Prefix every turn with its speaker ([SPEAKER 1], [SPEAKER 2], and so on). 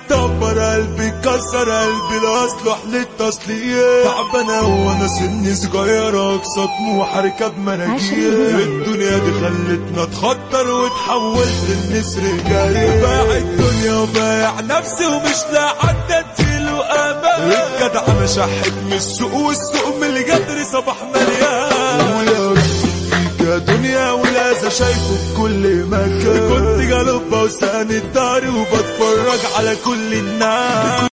[SPEAKER 1] دمر قلبي كسر قلبي لا اصلح للتصلية تعبانة وانا سني صغير اقصى طموح اركب مناجيل الدنيا دي خلتنا اتخطر واتحولت للنسر جري بايع الدنيا وبايع نفسي ومش لاقي حد اديله امان الجدع انا شحت من السوق والسوق من الجدر صباح مليان ويا رب فيك يا دنيا ولازم شايفه في كل مكان كنت جلبة وساند داري وبتفرج على كل الناس